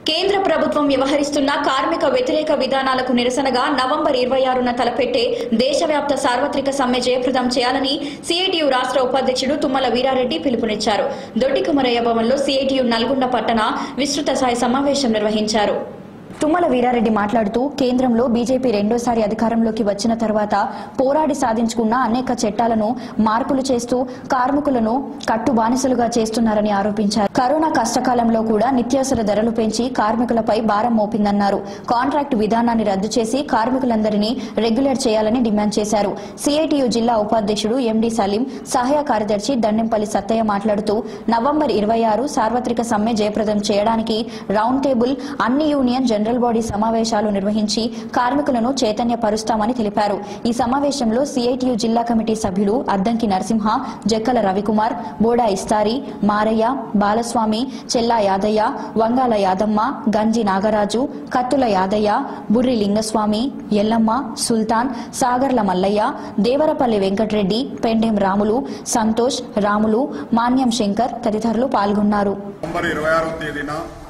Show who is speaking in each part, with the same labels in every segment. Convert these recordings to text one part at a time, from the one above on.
Speaker 1: కేంద్ర ప్రభుత్వం వ్యవహరిస్తున్న కార్మిక వ్యతిరేక విధానాలకు నిరసనగా నవంబర్ ఇరవై ఆరున తలపెట్టే దేశవ్యాప్త సార్వత్రిక సమ్మె జయప్రదం చేయాలని సిఐటియు రాష్ట్ర ఉపాధ్యక్షుడు తుమ్మల వీరారెడ్డి పిలుపునిచ్చారు దొడ్డికుమరయ్య భవన్లో సిఐటియు నల్గొండ పట్టణ విస్తృత స్థాయి సమావేశం నిర్వహించారు తుమ్మల వీరారెడ్డి మాట్లాడుతూ కేంద్రంలో బీజేపీ రెండోసారి అధికారంలోకి వచ్చిన తర్వాత పోరాడి సాధించుకున్న అనేక చట్టాలను మార్పులు చేస్తూ కార్మికులను కట్టు బానిసలుగా చేస్తున్నారని ఆరోపించారు కరోనా కష్టకాలంలో కూడా నిత్యావసర ధరలు పెంచి కార్మికులపై భారం మోపిందన్నారు కాంట్రాక్టు విధానాన్ని రద్దు చేసి కార్మికులందరినీ రెగ్యులర్ చేయాలని డిమాండ్ చేశారు సిఐటియు జిల్లా ఉపాధ్యక్షుడు ఎండి సలీం సహాయ కార్యదర్శి దండెంపల్లి సత్తయ్య మాట్లాడుతూ నవంబర్ ఇరవై ఆరు సార్వత్రిక సమ్మె జయప్రదం చేయడానికి రౌండ్ టేబుల్ అన్ని యూనియన్ జనరల్ బాడీ సమావేశాలు నిర్వహించి కార్మికులను చైతన్యపరుస్తామని తెలిపారు ఈ సమావేశంలో సిఐటియు జిల్లా కమిటీ సభ్యులు అద్దంకి నరసింహ జక్కల రవికుమార్ బోడా ఇస్తారి మారయ్య బాలస్వామి చెల్లా యాదయ్య వంగాల యాదమ్మ గంజి నాగరాజు కత్తుల యాదయ్య బుర్రి లింగస్వామి ఎల్లమ్మ సుల్తాన్ సాగర్ల మల్లయ్య దేవరపల్లి వెంకటరెడ్డి పెండెం రాములు సంతోష్ రాములు మాన్యం శంకర్ తదితరులు పాల్గొన్నారు
Speaker 2: నవంబర్ ఇరవై ఆరవ తేదీన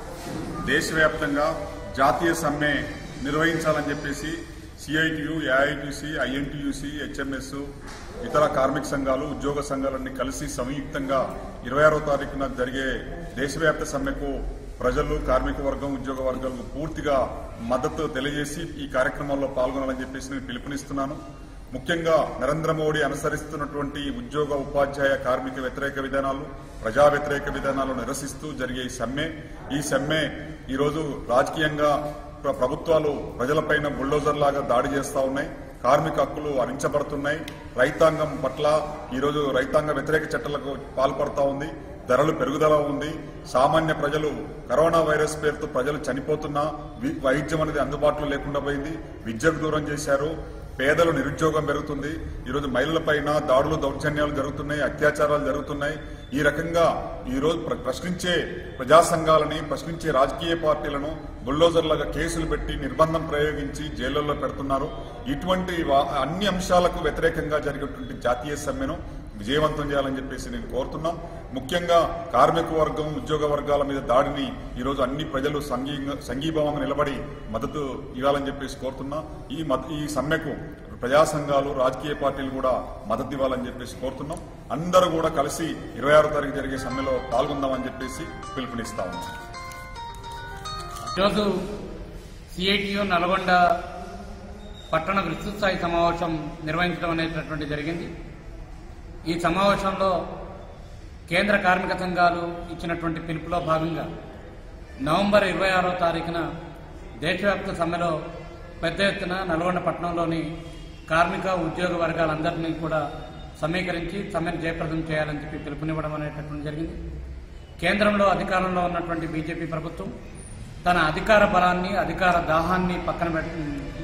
Speaker 2: దేశవ్యాప్తంగా జాతీయ సమ్మె నిర్వహించాలని చెప్పేసి సిఐటియు ఏఐటిసి ఐఎన్టీయూసి హెచ్ఎంఎస్ ఇతర కార్మిక సంఘాలు ఉద్యోగ సంఘాలన్నీ కలిసి సంయుక్తంగా ఇరవై ఆరో తారీఖున జరిగే దేశవ్యాప్త సమ్మెకు ప్రజలు కార్మిక వర్గం ఉద్యోగ వర్గాలకు పూర్తిగా మద్దతు తెలియజేసి ఈ కార్యక్రమంలో పాల్గొనాలని చెప్పేసి నేను పిలుపునిస్తున్నాను ముఖ్యంగా నరేంద్ర మోడీ అనుసరిస్తున్నటువంటి ఉద్యోగ ఉపాధ్యాయ కార్మిక వ్యతిరేక విధానాలు ప్రజా వ్యతిరేక విధానాలు నిరసిస్తూ జరిగే ఈ సమ్మె ఈ సమ్మె ఈరోజు రాజకీయంగా ప్ర- ప్రభుత్వాలు ప్రజలపైన బుల్డోజర్ లాగా దాడి చేస్తా ఉన్నాయి కార్మిక హక్కులు హరించబడుతున్నాయి రైతాంగం పట్ల ఈరోజు రైతాంగ వ్యతిరేక చట్టాలకు పాల్పడతా ఉంది ధరలు పెరుగుదల ఉంది సామాన్య ప్రజలు కరోనా వైరస్ పేరుతో ప్రజలు చనిపోతున్నా వి- వైద్యం అనేది అందుబాటులో లేకుండా పోయింది విద్యకు దూరం చేశారు పేదలు నిరుద్యోగం పెరుగుతుంది ఈరోజు మహిళలపైన దాడులు దౌర్జన్యాలు జరుగుతున్నాయి అత్యాచారాలు జరుగుతున్నాయి ఈ రకంగా ఈ రోజు ప్ర- ప్రశ్నించే ప్రజా సంఘాలని ప్రశ్నించే రాజకీయ పార్టీలను బుల్డోజర్లుగా కేసులు పెట్టి నిర్బంధం ప్రయోగించి జైళ్లలో పెడుతున్నారు ఇటువంటి వా- అన్ని అంశాలకు వ్యతిరేకంగా జరిగేటువంటి జాతీయ సమ్మెను విజయవంతం చేయాలని చెప్పేసి నేను కోరుతున్నాం ముఖ్యంగా కార్మిక వర్గం ఉద్యోగ వర్గాల మీద దాడిని ఈరోజు అన్ని ప్రజలు సంఘీయంగా సంఘీభావంగా నిలబడి మద్దతు ఇవ్వాలని చెప్పేసి కోరుతున్నా ఈ మద్- ఈ సమ్మెకు ప్రజా సంఘాలు రాజకీయ పార్టీలు కూడా మద్దతు ఇవ్వాలని చెప్పేసి కోరుతున్నాం అందరూ కూడా కలిసి ఇరవై ఆరో తారీఖు జరిగే సమ్మెలో పాల్గొందామని చెప్పేసి పిలుపునిస్తా ఉన్నాం
Speaker 3: ఈరోజు సిఐటియు నల్గొండ పట్టణ విస్తృత స్థాయి సమావేశం నిర్వహించడం అనేటటువంటి జరిగింది ఈ సమావేశంలో కేంద్ర కార్మిక సంఘాలు ఇచ్చినటువంటి పిలుపులో భాగంగా నవంబర్ ఇరవై ఆరో తారీఖున దేశవ్యాప్త సమ్మెలో పెద్ద ఎత్తున నల్గొండ పట్టణంలోని కార్మిక ఉద్యోగ వర్గాలందరినీ కూడా సమీకరించి సమ్మెను జయప్రదం చేయాలని చెప్పి పిలుపునివ్వడం అనేటటువంటి జరిగింది కేంద్రంలో అధికారంలో ఉన్నటువంటి బీజేపీ ప్రభుత్వం తన అధికార బలాన్ని అధికార దాహాన్ని పక్కన పెట్టి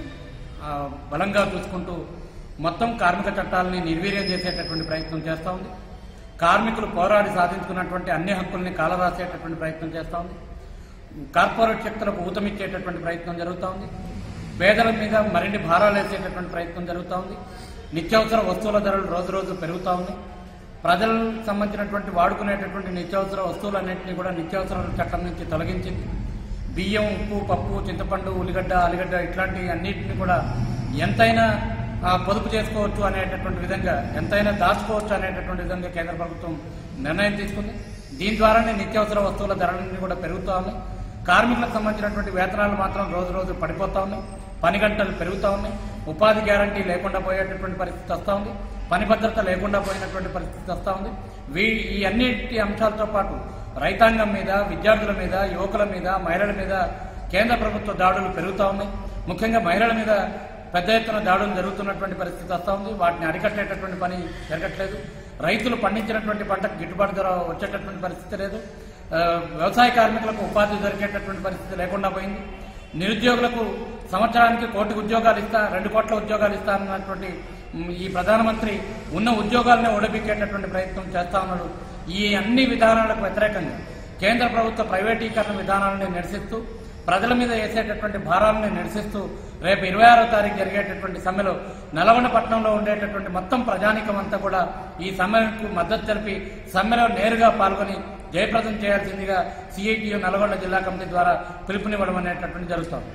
Speaker 3: ఆ, బలంగా చూసుకుంటూ మొత్తం కార్మిక చట్టాలని నిర్వీర్యం చేసేటటువంటి ప్రయత్నం చేస్తూ ఉంది కార్మికులు పోరాడి సాధించుకున్నటువంటి అన్ని హక్కుల్ని కాలరాసేటటువంటి ప్రయత్నం చేస్తూ ఉంది కార్పొరేట్ శక్తులకు ఊతమిచ్చేటటువంటి ప్రయత్నం జరుగుతూ ఉంది పేదల మీద మరిన్ని భారాలు వేసేటటువంటి ప్రయత్నం జరుగుతూ ఉంది నిత్యావసర వస్తువుల ధరలు రోజు రోజు పెరుగుతూ ఉన్నాయి ప్రజలకు సంబంధించినటువంటి వాడుకునేటటువంటి నిత్యావసర వస్తువులన్నింటినీ కూడా నిత్యావసరాల చట్టం నుంచి తొలగించింది బియ్యం ఉప్పు పప్పు చింతపండు ఉల్లిగడ్డ అలిగడ్డ ఇట్లాంటి అన్నిటిని కూడా ఎంతైనా ఆ, పొదుపు చేసుకోవచ్చు అనేటటువంటి విధంగా ఎంతైనా దాచుకోవచ్చు అనేటటువంటి విధంగా కేంద్ర ప్రభుత్వం నిర్ణయం తీసుకుంది దీని ద్వారానే నిత్యావసర వస్తువుల ధరలన్నీ కూడా పెరుగుతా ఉన్నాయి కార్మికులకు సంబంధించినటువంటి వేతనాలు మాత్రం రోజు రోజు పడిపోతా ఉన్నాయి పని గంటలు పెరుగుతా ఉన్నాయి ఉపాధి గ్యారంటీ లేకుండా పోయేటటువంటి పరిస్థితి వస్తూ ఉంది పని భద్రత లేకుండా పోయినటువంటి పరిస్థితి వస్తూ ఉంది వీ ఈ అన్నిటి అంశాలతో పాటు రైతాంగం మీద విద్యార్థుల మీద యువకుల మీద మహిళల మీద కేంద్ర ప్రభుత్వ దాడులు పెరుగుతూ ఉన్నాయి ముఖ్యంగా మహిళల మీద పెద్ద ఎత్తున దాడులు జరుగుతున్నటువంటి పరిస్థితి వస్తూ ఉంది వాటిని అరికట్టేటటువంటి పని జరగట్లేదు రైతులు పండించినటువంటి పంటకు గిట్టుబాటు ధర వచ్చేటటువంటి పరిస్థితి లేదు ఆ, వ్యవసాయ కార్మికులకు ఉపాధి దొరికేటటువంటి పరిస్థితి లేకుండా పోయింది నిరుద్యోగులకు సంవత్సరానికి కోటి ఉద్యోగాలు ఇస్తా రెండు కోట్ల ఉద్యోగాలు ఇస్తా అన్నటువంటి మ్, ఈ ప్రధానమంత్రి ఉన్న ఉద్యోగాలనే ఒడబిక్కేటటువంటి ప్రయత్నం చేస్తా ఉన్నాడు ఈ అన్ని విధానాలకు వ్యతిరేకంగా కేంద్ర ప్రభుత్వ ప్రైవేటీకరణ విధానాలను నిరసిస్తూ ప్రజల మీద వేసేటటువంటి భారాలను నిరసిస్తూ రేపు ఇరవై ఆరో తారీఖు జరిగేటటువంటి సమ్మెలో నల్గొండ పట్టణంలో ఉండేటటువంటి మొత్తం ప్రజానికం అంతా కూడా ఈ సమ్మెకు మద్దతు తెలిపి సమ్మెలో నేరుగా పాల్గొని జయప్రదం చేయాల్సిందిగా సిఐటియు నల్గొండ జిల్లా కమిటీ ద్వారా పిలుపునివ్వడం అనేటటువంటి జరుగుతోంది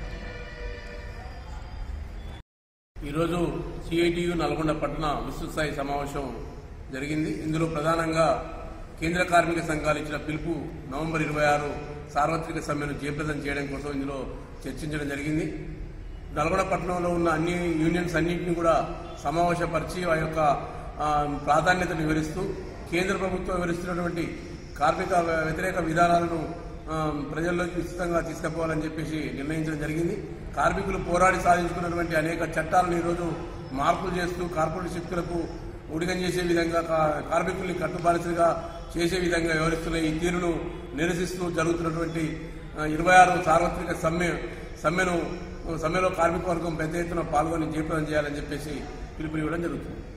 Speaker 4: ఈరోజు సిఐటియు నల్గొండ పట్టణ విస్తృత స్థాయి సమావేశం జరిగింది ఇందులో ప్రధానంగా కేంద్ర కార్మిక సంఘాలు ఇచ్చిన పిలుపు నవంబర్ ఇరవై ఆరు సార్వత్రిక సమ్మెను జయప్రదం చేయడం కోసం ఇందులో చర్చించడం జరిగింది నల్గొండ పట్టణంలో ఉన్న అన్ని యూనియన్స్ అన్నింటినీ కూడా సమావేశపరిచి ఆ యొక్క ఆ, ప్రాధాన్యతను వివరిస్తూ కేంద్ర ప్రభుత్వం వివరిస్తున్నటువంటి కార్మిక వ్యతిరేక విధానాలను ఆ, ప్రజల్లోకి విస్తృతంగా తీసుకుపోవాలని చెప్పేసి నిర్ణయించడం జరిగింది కార్మికులు పోరాడి సాధించుకున్నటువంటి అనేక చట్టాలను ఈరోజు మార్పులు చేస్తూ కార్పొరేట్ శక్తులకు ఊడిగం చేసే విధంగా కా- కార్మికుల్ని కట్టుబానిసలుగా చేసే విధంగా వ్యవహరిస్తున్న ఈ తీరును నిరసిస్తూ జరుగుతున్నటువంటి ఇరవై ఆరు సార్వత్రిక సమ్మె సమ్మెను సమ్మెలో కార్మిక వర్గం పెద్ద ఎత్తున పాల్గొని జయప్రదం చేయాలని చెప్పేసి పిలుపునివ్వడం జరుగుతుంది